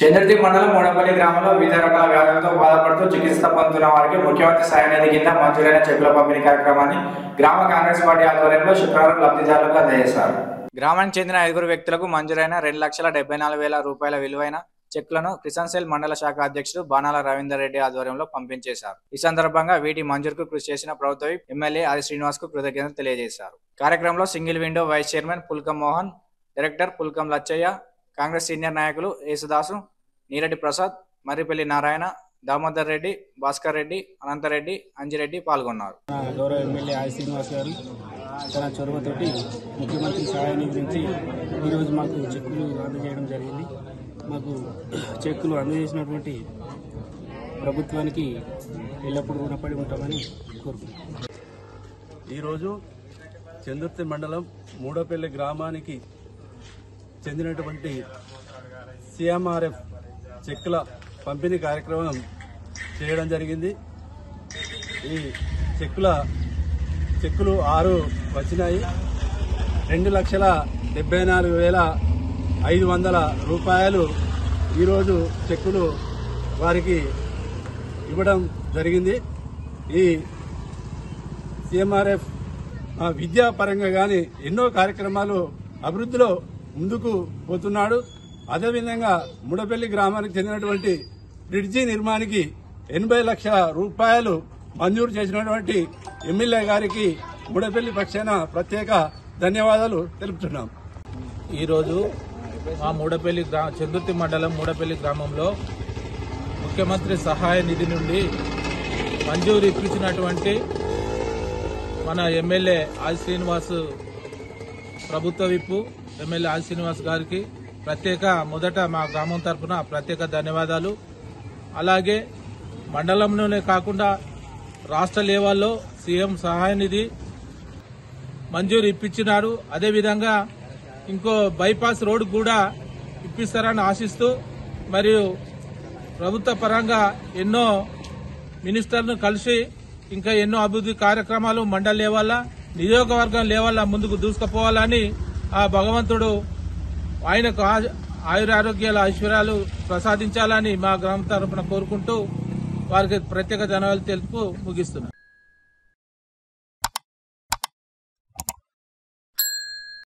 చంద్రతి మండలం మూడపల్లి గ్రామంలో వివిధ రకాల వ్యాధులతో బాధపడుతూ చికిత్స పొందుతున్న వారికి ముఖ్యమంత్రి సాయ నిధి కింద మంజూరైన చెక్కుల పంపిణీ కార్యక్రమాన్ని గ్రామ కాంగ్రెస్ పార్టీ ఆధ్వర్యంలో శుక్రవారం లబ్ధిదారులకు అందజేశారు గ్రామానికి చెందిన ఐదుగురు వ్యక్తులకు మంజూరైన రెండు లక్షల డెబ్బై నాలుగు వేల రూపాయల విలువైన చెక్లను క్రిసన్సెల్ మండల శాఖ అధ్యక్షుడు బాణాల రవీందర్ రెడ్డి ఆధ్వర్యంలో పంపించేశారు ఈ సందర్భంగా వీటి మంజూరుకు కృషి చేసిన ప్రభుత్వ విప్ ఎమ్మెల్యే ఆది శ్రీనివాస్ కు కృతజ్ఞతలు తెలియజేశారు కార్యక్రమంలో single window vice chairman Pulkam Mohan director Pulkam Lachaiah Congress senior నాయకులు యేసుదాసు నీరెడ్డి ప్రసాద్ మర్రిపల్లి నారాయణ దామోదర్ రెడ్డి భాస్కర్ రెడ్డి అనంతరెడ్డి అంజిరెడ్డి పాల్గొన్నారు మన గౌరవ ఎమ్మెల్యే ఆది శ్రీనివాస్ గారు తన చొరవతోటి ముఖ్యమంత్రి సహాయ నిధి నుంచి ఈరోజు మాకు చెక్కులు అందజేయడం జరిగింది మాకు చెక్కులు అందజేసినటువంటి ప్రభుత్వానికి ఎల్లప్పుడూ రుణపడి ఉంటామని కోరుకుంటున్నాం ఈరోజు చందుర్తి మండలం మూడపల్లి గ్రామానికి చెందినటువంటి సిఎంఆర్ఎఫ్ చెక్కుల పంపిణీ కార్యక్రమం చేయడం జరిగింది ఈ చెక్కుల చెక్కులు ఆరు వచ్చినాయి రెండు లక్షల డెబ్బై నాలుగు వేల ఐదు వందల రూపాయలు ఈరోజు చెక్కులు వారికి ఇవ్వడం జరిగింది ఈ సిఎంఆర్ఎఫ్ ఆ, విద్యాపరంగా కానీ ఎన్నో కార్యక్రమాలు అభివృద్ధిలో ముందుకు పోతున్నాడు అదేవిధంగా ముడపల్లి గ్రామానికి చెందినటువంటి బ్రిడ్జి నిర్మాణానికి ఎనభై లక్షల రూపాయలు మంజూరు చేసినటువంటి ఎమ్మెల్యే గారికి ముడపల్లి పక్షాన ప్రత్యేక ధన్యవాదాలు తెలుపుతున్నాం ఈరోజు మా మూడపల్లి గ్రా చందుర్తి మండలం మూడపల్లి గ్రామంలో ముఖ్యమంత్రి సహాయ నిధి నుండి మంజూరు ఇప్పించినటువంటి మన ఎమ్మెల్యే ఆది శ్రీనివాస్ ప్రభుత్వ విప్పు ఎమ్మెల్యే ఆది శ్రీనివాస్ గారికి ప్రత్యేక మొదట మా గ్రామం తరఫున ప్రత్యేక ధన్యవాదాలు అలాగే మండలంలోనే కాకుండా రాష్ట్ర లెవెల్లో సీఎం సహాయ నిధి మంజూరు ఇప్పించినారు అదేవిధంగా ఇంకో బైపాస్ రోడ్ కూడా ఇప్పిస్తారని ఆశిస్తూ మరియు ప్రభుత్వ పరంగా ఎన్నో మినిస్టర్ను కలిసి ఇంకా ఎన్నో అభివృద్ధి కార్యక్రమాలు మండల లెవెల్ల నియోజకవర్గం లెవెల్ల ముందుకు దూసుకుపోవాలని ఆ భగవంతుడు ఆయనకు ఆ- ఆయురారోగ్యాల ఐశ్వర్యాలు ప్రసాదించాలని మా గ్రామం తరపున కోరుకుంటూ వారికి ప్రత్యేక ధన్యవాదాలు తెలుపు ముగిస్తున్నాను